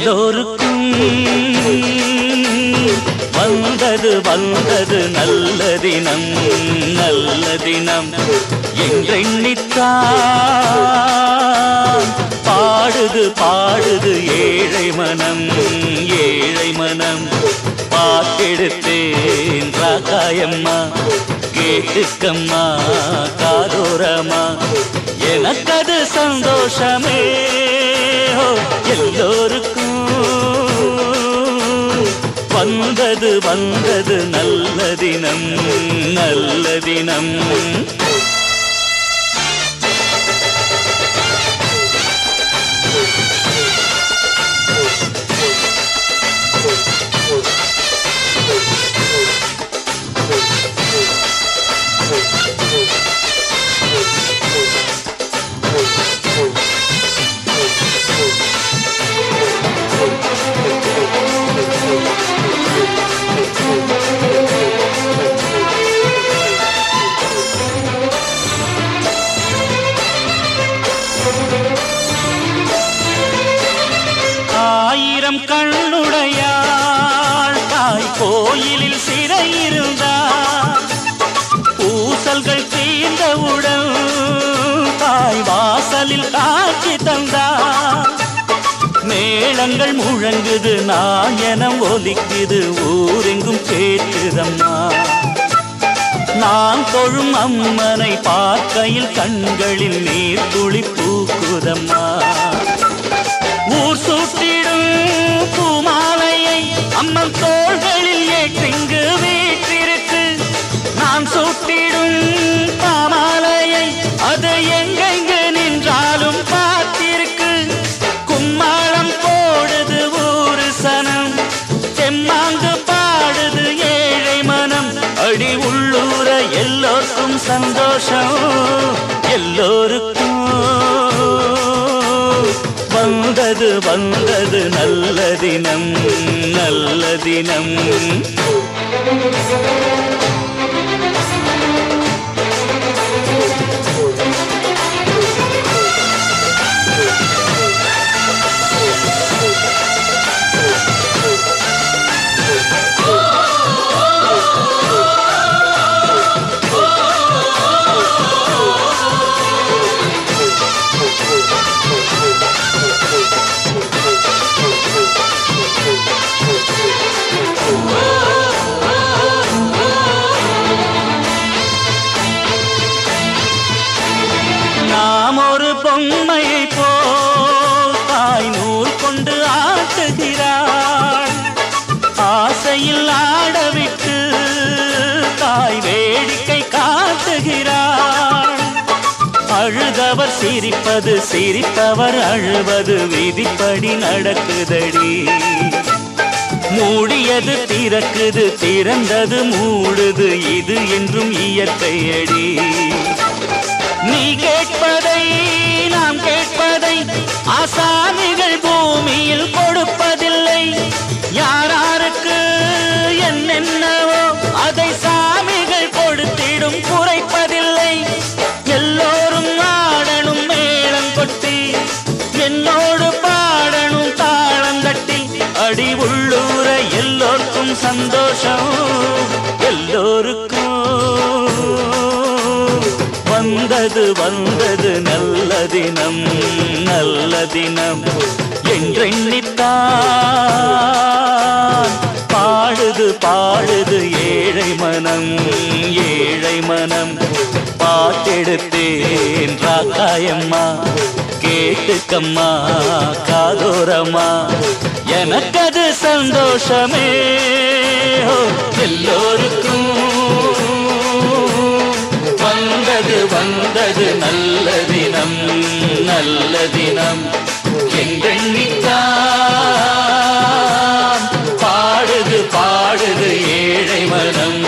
எல்லோருக்கும் வந்தது வந்தது நல்ல தினம் நல்ல தினம் என்றெண்ணித்தான் பாடுது பாடுது ஏழை மனம் ஏழை மனம் பாட்டெடுத்தேன் ராகாயம்மா கேட்டுக்கம்மா காதோரமா எனக்கது சந்தோஷமே ஓ, எல்லோருக்கும் வந்தது வந்தது நல்ல தினம் நல்ல தினம் ஆயிரம் கண்ணுடையாள் தாய் கோயிலில் சிறை இருந்தார் பூசல்கள் தீர்ந்தவுடன் தாய் வாசலில் காட்சி தந்தார் மேளங்கள் முழங்குது நாயனம் ஒலிக்குது ஊரெங்கும் கேட்குதம்மா நான் தொழும் அம்மனை பார்க்கையில் கண்களில் நீர் துளி பூக்குதம்மா ஊர் சூட்டிடும் பூமாலையை அம்மன் தோள்களில் ஏற்றிங்கு வீற்றிருக்கு நான் சூட்டிடும் பாமாலையை அது எங்கெங்கு நின்றாலும் பார்த்திருக்கு கும்மாளம் போடுது ஊரு சனம் தெம்மாங்கு பாடுது ஏழை மனம் அடி உள்ளூர எல்லோருக்கும் சந்தோஷம் எல்லோருக்கும் வந்தது வந்தது நல்ல தினம் நல்ல தினம் நாம் ஒரு பொம்மையை போல் தாய் நூல் கொண்டு ஆட்டுகிறாள் ஆசையில் ஆடவிட்டு தாய் வேடிக்கை காட்டுகிறாள் அழுதவர் சிரிப்பது சிரிப்பவர் அழுவது விதிப்படி நடக்குதடி மூடியது திறக்குது திறந்தது மூடுது இது என்றும் இயற்கையடி நீ கேட்பதை நாம் கேட்பதை ஆசாமிகள் பூமியில் கொடுப்பதில்லை யாராருக்கு என்னென்னவோ அதை சாமிகள் கொடுத்திடும் குறைப்பதில்லை எல்லோரும் ஆடணும் மேளம் கொட்டி என்னோடு பாடணும் தாளம் தட்டி அடி உள்ளூர எல்லோருக்கும் சந்தோஷம் எல்லோருக்கும் வந்தது வந்தது நல்ல தினம் நல்ல தினம் என்றெண்ணித்தான் பாடுது பாடுது ஏழை மனம் ஏழை மனம் பாட்டெடுத்தேன் ராக்காயம்மா கேட்டுக்கம்மா காதோரம்மா எனக்கது சந்தோஷமே ஓ, எல்லோருக்கும் வந்தது வந்தது நல்ல தினம் நல்ல தினம் எங்கெண்ணித்தான் பாடுது பாடுது ஏழை மனம்